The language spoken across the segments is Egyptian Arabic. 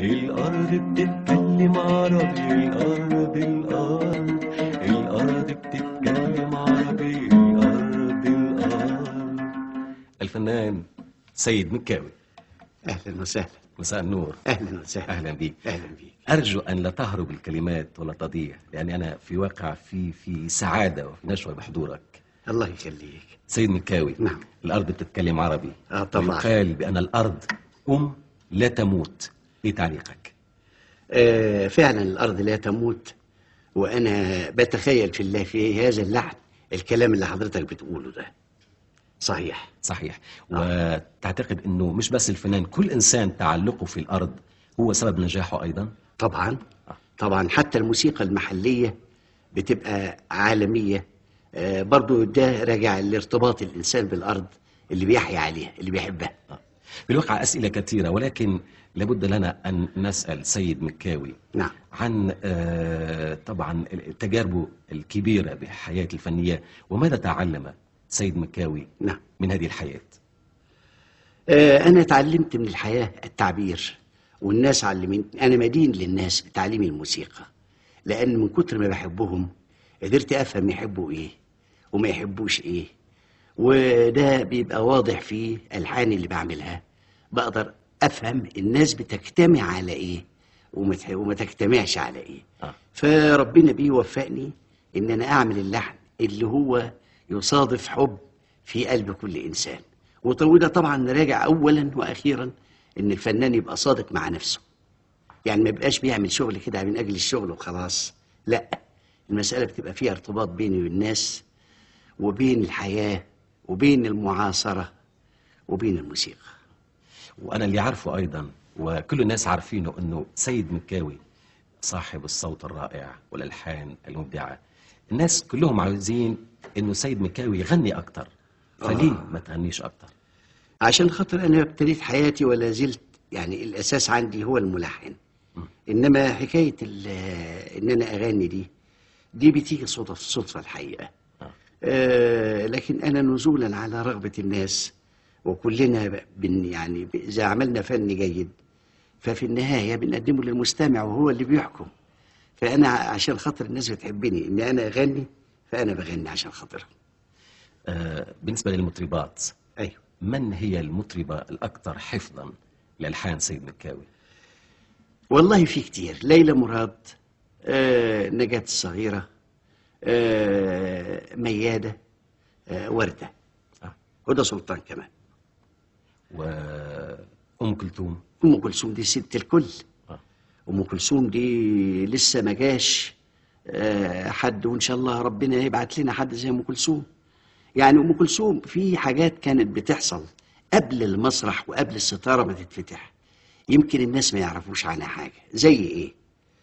الأرض بتتكلم عربي الأرض الأرض الأرض بتتكلم عربي الأرض الأرض الفنان سيد مكاوي اهلا وسهلا مساء النور اهلا وسهلا أهلا بيك اهلا بيك أرجو أن لا تهرب الكلمات ولا تضيع لأني أنا في واقع في في سعادة وفي نشوة بحضورك الله يخليك سيد مكاوي نعم. الأرض بتتكلم عربي آه، طبعا. قال بأن الأرض أم لا تموت إيه تعليقك؟ آه فعلا الارض لا تموت وانا بتخيل في الله في هذا اللحن الكلام اللي حضرتك بتقوله ده صحيح صحيح وتعتقد أنه مش بس الفنان كل إنسان تعلقه في الأرض هو سبب نجاحه أيضا طبعا طبعا حتى الموسيقى المحليه بتبقى عالميه آه برضو ده راجع لارتباط الانسان بالارض اللي بيحيا عليها اللي بيحبها في الواقع أسئلة كثيرة ولكن لابد لنا أن نسأل سيد مكاوي نعم عن آه، طبعا تجاربه الكبيرة بحياة الفنية وماذا تعلم سيد مكاوي نعم من هذه الحياة آه، أنا اتعلمت من الحياة التعبير والناس علمتني أنا مدين للناس بتعليم الموسيقى لأن من كتر ما بحبهم قدرت أفهم يحبوا إيه وما يحبوش إيه وده بيبقى واضح في ألحاني اللي بعملها بقدر أفهم الناس بتجتمع على إيه وما تح- وما تجتمعش على إيه آه. فربنا بيوفقني إن أنا أعمل اللحن اللي هو يصادف حب في قلب كل إنسان وط- وده طبعا راجع أولا وأخيرا إن الفنان يبقى صادق مع نفسه يعني ما يبقاش بيعمل شغل كده من أجل الشغل وخلاص لا المسألة بتبقى فيها ارتباط بيني والناس وبين الحياة وبين المعاصرة وبين الموسيقى وأنا اللي عارفه أيضا وكل الناس عارفينه أنه سيد مكاوي صاحب الصوت الرائع والألحان المبدعة الناس كلهم عاوزين أنه سيد مكاوي يغني أكتر فليه ما تغنيش أكتر عشان خاطر انا ابتديت حياتي ولا زلت يعني الاساس عندي هو الملحن انما حكايه ال- ان انا اغني دي دي بتيجي صدف صدفه الحقيقه آه لكن انا نزولا على رغبه الناس وكلنا ب- بن يعني ب- اذا عملنا فن جيد ففي النهايه بنقدمه للمستمع وهو اللي بيحكم فانا عشان خاطر الناس بتحبني ان انا اغني فانا بغني عشان خاطرهم آه بالنسبة للمطربات ايوه من هي المطربة الأكثر حفظا لألحان سيد مكاوي والله في كتير ليلى مراد آه نجاة الصغيرة آه ميادة آه وردة آه. هدى سلطان كمان وأم كلثوم أم كلثوم دي ست الكل آه. أم كلثوم دي لسه ما جاش آه حد وإن شاء الله ربنا يبعت لنا حد زي أم كلثوم يعني أم كلثوم في حاجات كانت بتحصل قبل المسرح وقبل الستارة ما تتفتح يمكن الناس ما يعرفوش عنها حاجة زي إيه؟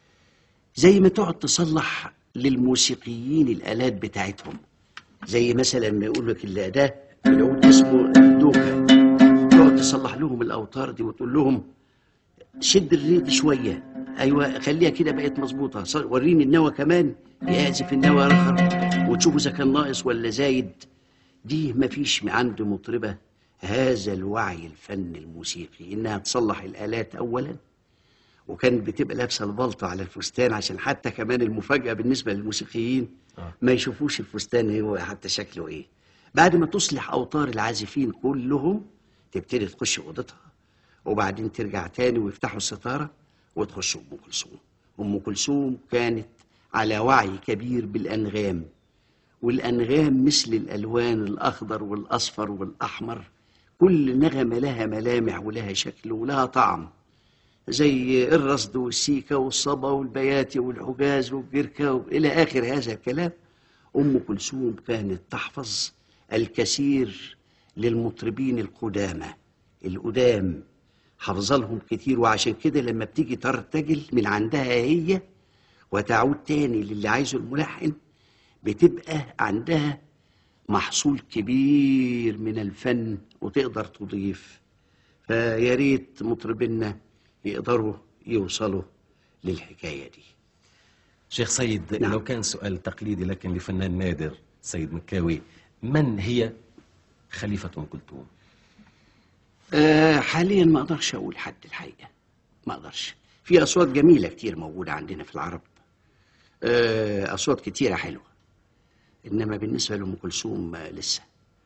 زي ما تقعد تصلح للموسيقيين الآلات بتاعتهم زي مثلا ما يقول لك الأداة العود اسمه الدوكا تقعد تصلح لهم الأوتار دي وتقول لهم شد الريد شوية أيوة خليها كده بقت مظبوطة صار- وريني النوى كمان يعزف النوى آخر وتشوفوا إذا كان ناقص ولا زايد دي مفيش عند مطربة هذا الوعي الفن الموسيقي إنها تصلح الآلات أولاً وكانت بتبقى لابسه البلطو على الفستان عشان حتى كمان المفاجاه بالنسبه للموسيقيين آه. ما يشوفوش الفستان هو حتى شكله ايه بعد ما تصلح اوتار العازفين كلهم تبتدي تخش اوضتها وبعدين ترجع تاني ويفتحوا الستاره وتخش ام كلثوم ام كلثوم كانت على وعي كبير بالانغام والانغام مثل الالوان الاخضر والاصفر والاحمر كل نغمه لها ملامح ولها شكل ولها طعم زي الرصد والسيكا والصبا والبياتي والحجاز والجركة إلى آخر هذا الكلام أم كلثوم كانت تحفظ الكثير للمطربين القدامى القدام حافظة لهم كتير وعشان كده لما بتيجي ترتجل من عندها هي وتعود تاني للي عايزه الملحن بتبقى عندها محصول كبير من الفن وتقدر تضيف فيا ريت مطربينا يقدروا يوصلوا للحكايه دي شيخ سيد نعم. لو كان سؤال تقليدي لكن لفنان نادر سيد مكاوي من هي خليفة أم كلثوم آه حاليا ما اقدرش اقول حد الحقيقه ما اقدرش في اصوات جميله كتير موجوده عندنا في العرب آه، اصوات كتيره حلوه انما بالنسبه لام كلثوم آه، لسه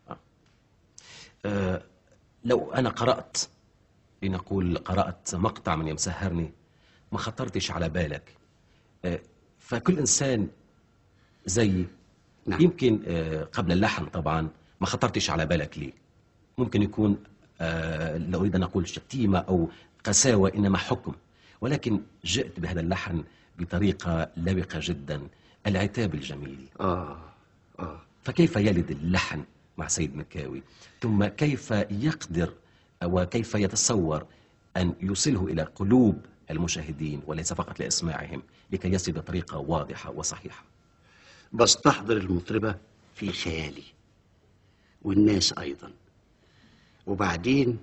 آه، لو أنا قرأت لنقول قرأت مقطع من يمسهرني ما خطرتش على بالك آه، فكل إنسان زي نعم. يمكن آه، قبل اللحن طبعا ما خطرتش على بالك ليه ممكن يكون آه، لا أريد أن أقول شتيمة أو قساوة إنما حكم ولكن جئت بهذا اللحن بطريقة لبقة جدا العتاب الجميل اه اه فكيف يلد اللحن مع سيد مكاوي ثم كيف يقدر وكيف يتصور أن يوصله إلى قلوب المشاهدين وليس فقط لإسماعهم لكي يصل بطريقة واضحة وصحيحة بستحضر المطربة في خيالي والناس أيضا وبعدين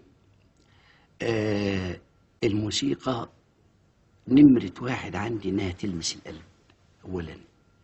آه الموسيقى نمرة واحد عندي إنها تلمس القلب أولا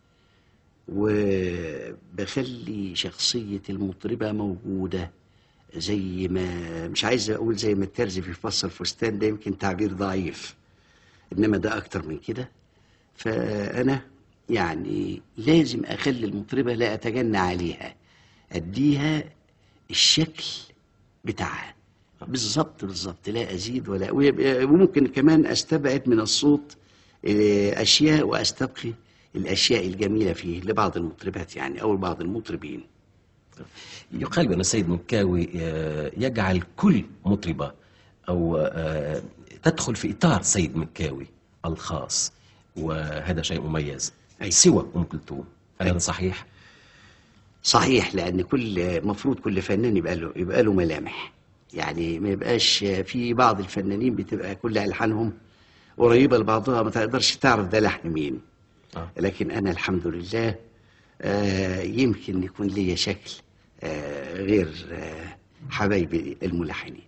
وبخلي شخصية المطربة موجودة زي ما مش عايز أقول زي ما الترزي في فص الفستان ده يمكن تعبير ضعيف إنما ده أكتر من كده فأنا يعني لازم أخلي المطربة لا أتجنى عليها أديها الشكل بتاعها بالظبط بالظبط لا أزيد ولا ويبقى- وممكن كمان أستبعد من الصوت آه، أشياء وأستبقي الأشياء الجميلة فيه لبعض المطربات يعني أو لبعض المطربين يقال بأن السيد مكاوي آه، يجعل كل مطربة أو آه، تدخل في إطار سيد مكاوي الخاص وهذا شيء مميز أي. سوى أم كلثوم هل هذا صحيح؟ صحيح لأن كل مفروض كل فنان يبقى له يبقى له ملامح يعني ما يبقاش في بعض الفنانين بتبقى كل ألحانهم قريبة لبعضها ما تقدرش تعرف ده لحن مين آه. لكن أنا الحمد لله آه، يمكن يكون ليا شكل آه، غير آه، حبايبي الملحنين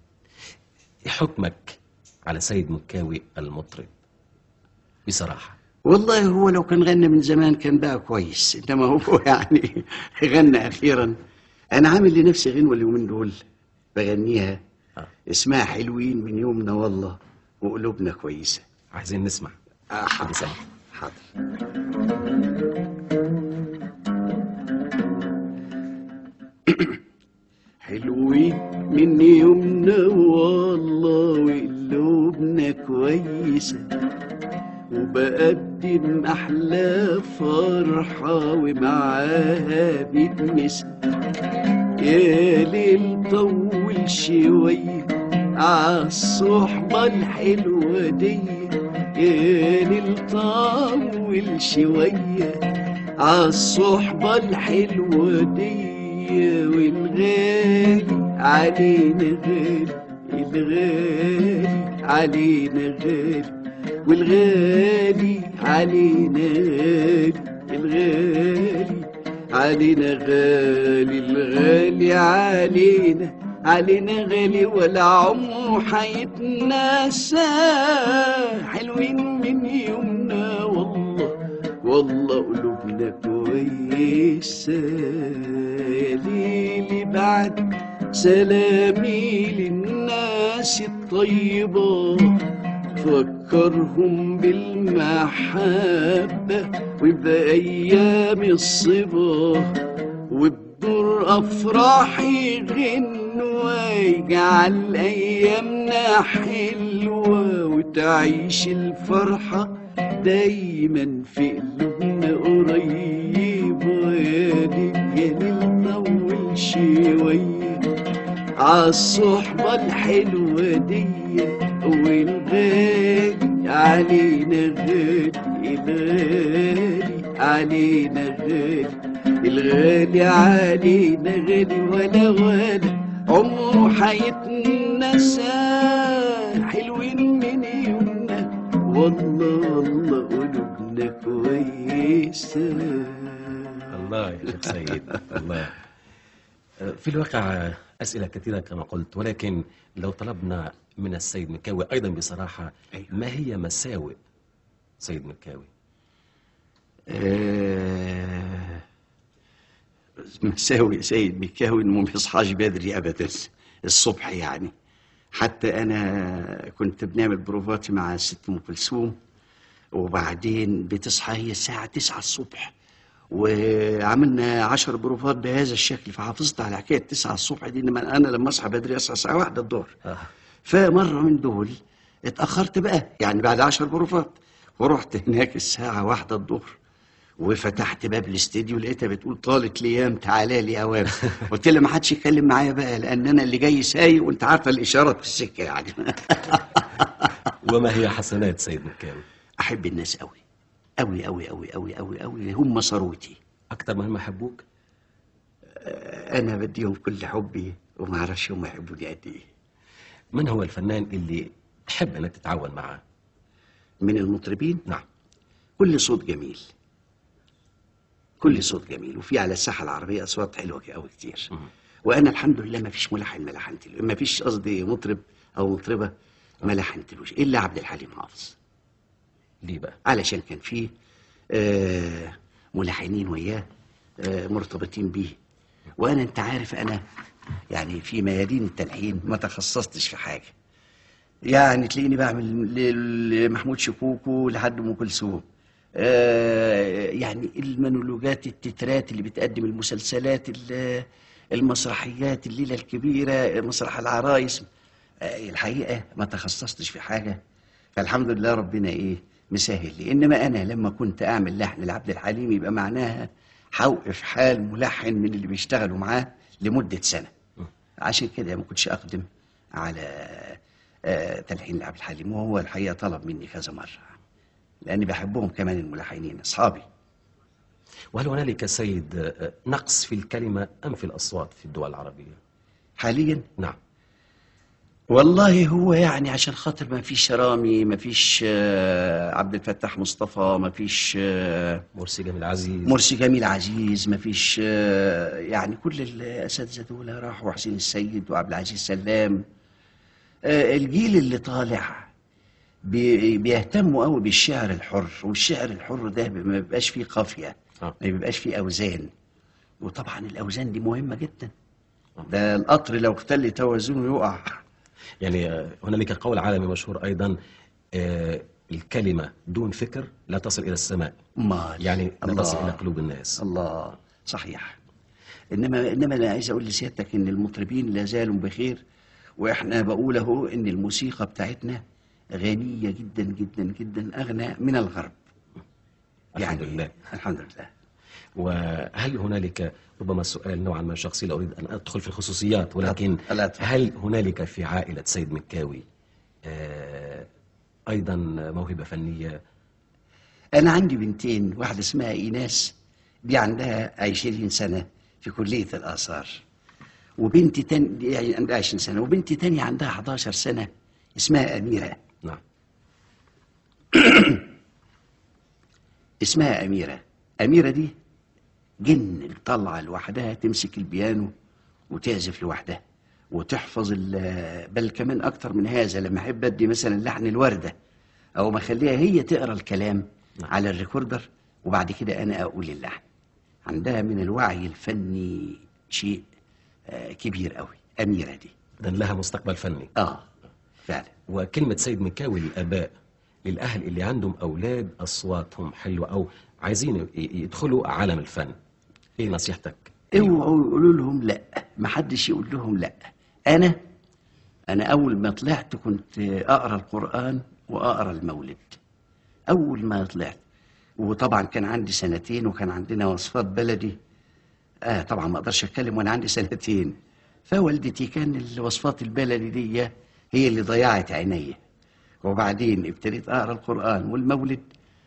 حكمك على سيد مكاوي المطرب بصراحة والله هو لو كان غنى من زمان كان بقى كويس انما هو يعني غنى اخيرا انا عامل لنفسي غنوه اليومين دول بغنيها آه. اسمها حلوين من يومنا والله وقلوبنا كويسه عايزين نسمع آه حاضر بسم. حاضر حلوين من يومنا والله وقلوبنا كويسة وبقدم أحلى فرحة ومعاها بتمس يا ليل طول شوية عالصحبة الحلوة دي يا ليل طول شوية عالصحبة الحلوة دي والغالي علينا غالي الغالي علينا غالي والغالي علينا غالي الغالي علينا غالي الغالي علينا علينا غالي ولا عمره حيتنسى حلوين من يومنا والله والله قلوبنا كويسة يا ليلي بعد سلامي للناس الطيبة فكرهم بالمحبة وبأيام الصبا وبدور أفراحي غنوا ويجعل أيامنا حلوة وتعيش الفرحة دايما في قلوبنا قريبة يا ليل طول شوية عالصحبة الحلوة دي والغالي علينا غالي الغالي علينا غالي الغالي علينا غالي ولا ولا عمره حيتنسى حلوين من يومنا والله والله قلوبنا كويسة الله يا شيخ سيد الله آه، في الواقع أسئلة كثيرة كما قلت ولكن لو طلبنا من السيد مكاوي أيضا بصراحة أيوة. ما هي مساوئ سيد مكاوي آه، مساوي سيد مكاوي انه ما بيصحاش بدري ابدا الصبح يعني حتى انا كنت بنعمل بروفاتي مع الست ام كلثوم وبعدين بتصحى هي الساعه 9 الصبح وعملنا عشر بروفات بهذا الشكل فحافظت على حكايه 9 الصبح دي انما انا لما اصحى بدري اصحى الساعه 1 الظهر آه. فمره من دول اتاخرت بقى يعني بعد عشر بروفات ورحت هناك الساعه واحدة الظهر وفتحت باب الاستديو لقيتها بتقول طالت ليام تعالى لي اوام قلت لها ما حدش يتكلم معايا بقى لان انا اللي جاي سايق وانت عارفه الاشارات في السكه يعني وما هي حسنات سيد مكاوي احب الناس قوي قوي قوي قوي قوي قوي قوي هم ثروتي أكثر ما هم يحبوك انا بديهم كل حبي وما اعرفش هم يحبوني قد ايه من هو الفنان اللي تحب أنك تتعاون معه من المطربين نعم كل صوت جميل كل صوت جميل وفي على الساحه العربيه اصوات حلوه قوي كتير وانا الحمد لله ما فيش ملحن ما لحنت ما فيش قصدي مطرب او مطربه ما لحنتلوش الا عبد الحليم حافظ ليه بقى علشان كان فيه آه، ملحنين وياه آه، مرتبطين بيه وانا انت عارف انا يعني في ميادين التلحين ما تخصصتش في حاجه يعني تلاقيني بعمل ل- لمحمود شكوكو لحد ام كلثوم آه، يعني المونولوجات التترات اللي بتقدم المسلسلات ال- المسرحيات الليله الكبيره مسرح العرايس آه، الحقيقه ما تخصصتش في حاجه فالحمد لله ربنا ايه مسهل لي انما انا لما كنت اعمل لحن لعبد الحليم يبقى معناها هوقف حال ملحن من اللي بيشتغلوا معاه لمده سنه عشان كده ما كنتش اقدم على آه، تلحين لعبد الحليم وهو الحقيقه طلب مني كذا مره لاني بحبهم كمان الملحنين اصحابي وهل هنالك سيد آه، نقص في الكلمة أم في الأصوات في الدول العربية حاليا نعم والله هو يعني عشان خاطر ما فيش رامي ما فيش آه، عبد الفتاح مصطفى ما فيش آه، مرسي جميل عزيز مرسي جميل عزيز ما فيش آه، يعني كل الاساتذه دول راحوا حسين السيد وعبد العزيز سلام آه، الجيل اللي طالع بي- بيهتموا قوي بالشعر الحر والشعر الحر ده ما بيبقاش فيه قافيه آه. ما بيبقاش فيه اوزان وطبعا الاوزان دي مهمه جدا ده القطر لو اختل توازنه يقع يعني آه، هنالك قول عالمي مشهور أيضا آه، الكلمة دون فكر لا تصل إلى السماء امال يعني لا تصل الله. إلى قلوب الناس الله صحيح انما انما انا عايز اقول لسيادتك ان المطربين لا زالوا بخير واحنا بقول اهو ان الموسيقى بتاعتنا غنيه جدا جدا جدا اغنى من الغرب الحمد لله. الحمد لله وهل هنالك ربما سؤال نوعا ما شخصي لا أريد أن أدخل في الخصوصيات ولكن لا تفضل. هل هنالك في عائلة سيد مكاوي آه، أيضا موهبة فنية انا عندي بنتين واحده اسمها ايناس دي عندها 20 سنه في كليه الاثار وبنت تاني دي يعني عندها 20 سنه وبنت تانية عندها 11 سنه اسمها اميره نعم اسمها أميرة أميرة دي جن طالعة لوحدها تمسك البيانو وتعزف لوحدها وتحفظ ال- بل كمان أكتر من هذا لما أحب أدي مثلا لحن الوردة أو ما أخليها هي تقرأ الكلام على الريكوردر وبعد كده أنا أقول اللحن عندها من الوعي الفني شيء آه، كبير قوي أميرة دي إذن لها مستقبل فني آه فعلا وكلمة سيد مكاوي للآباء للأهل اللي عندهم أولاد أصواتهم حلوة أو عايزين ي- يدخلوا عالم الفن إيه نصيحتك؟ اوعوا يقولوا لهم لا ما حدش يقول لهم لا انا انا اول ما طلعت كنت اقرا القران واقرا المولد اول ما طلعت وطبعا كان عندي سنتين وكان عندنا وصفات بلدي آه طبعا ما اقدرش اتكلم وانا عندي سنتين فوالدتي كان الوصفات البلدي دي هي اللي ضيعت عينيا وبعدين ابتديت اقرا القران والمولد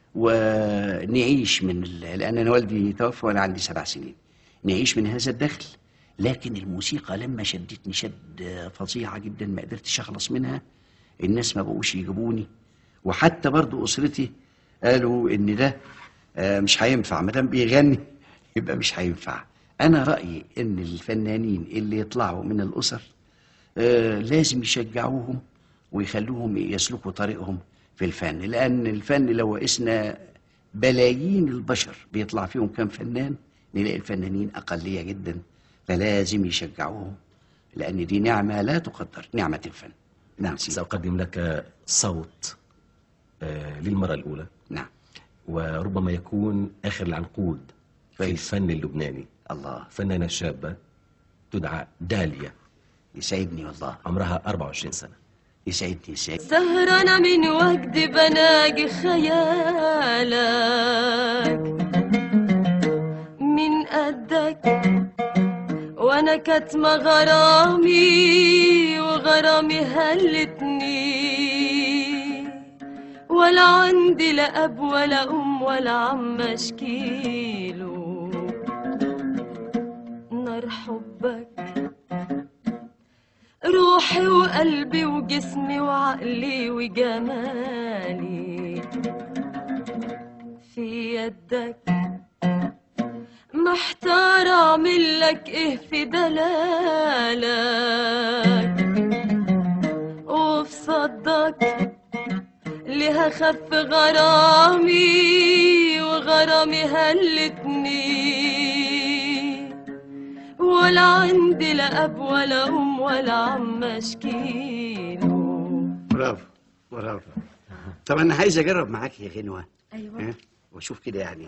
ونعيش من ال... لان انا والدي توفى وانا عندي سبع سنين نعيش من هذا الدخل لكن الموسيقى لما شدتني شد فظيعه جدا ما قدرتش اخلص منها الناس ما بقوش يجيبوني وحتى برضو اسرتي قالوا ان ده آه، مش هينفع ما دام بيغني يبقى مش هينفع انا رايي ان الفنانين اللي يطلعوا من الاسر آه، لازم يشجعوهم ويخلوهم يسلكوا طريقهم في الفن لأن الفن لو قسنا بلايين البشر بيطلع فيهم كم فنان نلاقي الفنانين أقلية جدا فلازم يشجعوهم لأن دي نعمة لا تقدر نعمة الفن نعم سيدي سأقدم لك صوت آه، للمرة الأولى نعم وربما يكون آخر العنقود في كويس. الفن اللبناني الله فنانة شابة تدعى داليا يسعدني والله عمرها 24 سنة يسعدني يسعدني سهرانة من وقت بناقي خيالك من قدك وانا كتمة غرامي وغرامي هلتني ولا عندي لا اب ولا ام ولا عم اشكيله نار حبك روحي وقلبي وجسمي وعقلي وجمالي في يدك محتار اعمل لك ايه في دلالك وفي صدك لها خف غرامي وغرامي هلتني ولا عندي لا اب ولا ام ولا عم اشكيله برافو برافو طب انا عايز اجرب معاك يا غنوه ايوه ها؟ واشوف كده يعني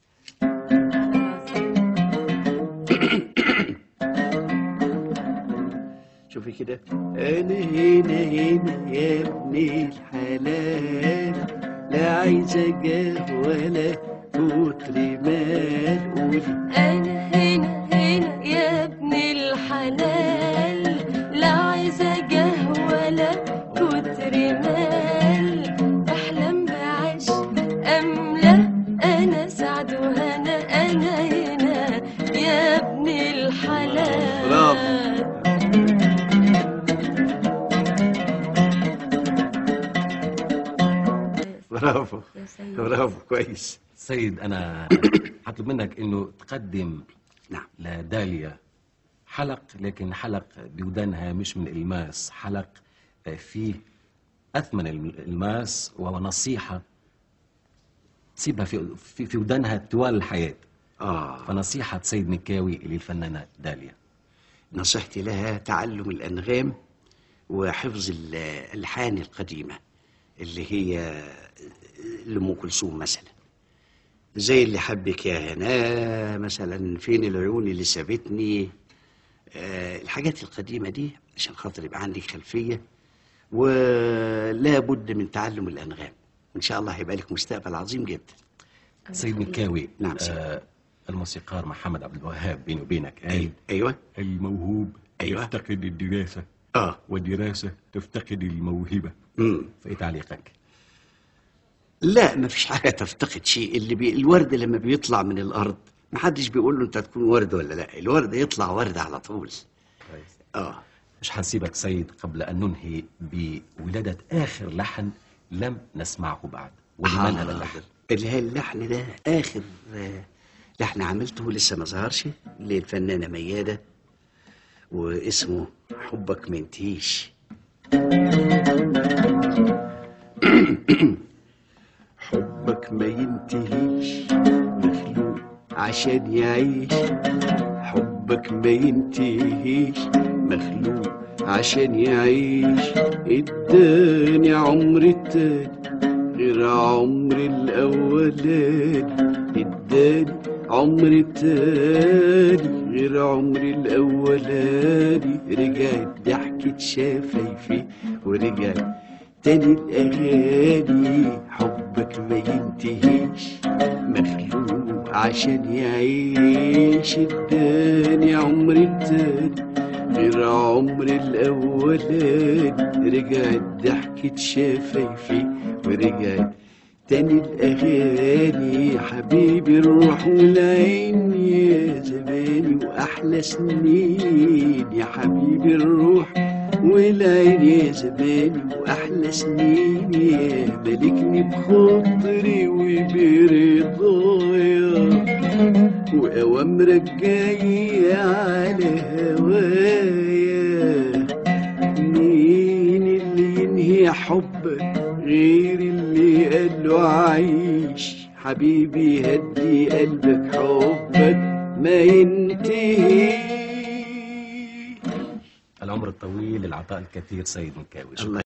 شوفي كده انا هنا هنا يا ابن الحلال لا عايزه جاه ولا كتر مال قولي انا هنا هنا يا ابن الحلال لا عايزه جاه ولا كتر مال بحلم بعيش ام لا انا سعد وهنا انا هنا يا ابن الحلال برافو. برافو يا سيدي. برافو كويس سيد أنا هطلب منك إنه تقدم نعم لداليا حلق لكن حلق بودانها مش من الماس حلق آه، فيه أثمن الماس وهو نصيحة تسيبها في في, في ودانها طوال الحياة اه فنصيحة سيد مكاوي للفنانة داليا نصيحتي لها تعلم الأنغام وحفظ ال- الألحان القديمة اللي هي لأم كلثوم مثلا زي اللي حبك يا هنا مثلا فين العيون اللي سابتني آه الحاجات القديمة دي عشان خاطر يبقى عندك خلفية ولا بد من تعلم الأنغام إن شاء الله هيبقى لك مستقبل عظيم جدا سيد مكاوي نعم، سيد. آه الموسيقار محمد عبد الوهاب بيني وبينك قال أيوة الموهوب أيوة. يفتقد الدراسة آه والدراسة تفتقد الموهبة مم. فإيه تعليقك؟ لا ما فيش حاجة تفتقد شيء اللي بي... الورد لما بيطلع من الأرض ما حدش بيقول له أنت تكون ورد ولا لا الورد يطلع ورد على طول كويس آه مش هنسيبك سيد قبل أن ننهي بولادة آخر لحن لم نسمعه بعد ولمن هذا اللحن؟ اللي هي اللحن ده آخر آه، لحن عملته لسه ما ظهرش للفنانة ميادة واسمه حبك ما ينتهيش حبك ما ينتهيش مخلوق عشان يعيش حبك ما ينتهيش مخلوق عشان يعيش اداني عمر التاني غير عمر الاولاني اداني عمر التاني غير عمر الاولاني رجعت ضحكة شفايفي ورجعت تاني الاغاني حبك ما ينتهيش مخلوق عشان يعيش اداني عمر التاني غير عمر الاولاني رجعت ضحكة شفايفي ورجعت تاني الاغاني حبيبي الروح والعين يا زماني واحلى سنين يا حبيبي الروح والعين يا زماني واحلى سنين يا ملكني بخاطري وبرضايا واوامرك جايه على هوايا مين اللي ينهي حبك غير اللي قاله عايش حبيبي هدي قلبك حبك ما ينتهي العمر الطويل العطاء الكثير سيد مكاوي الله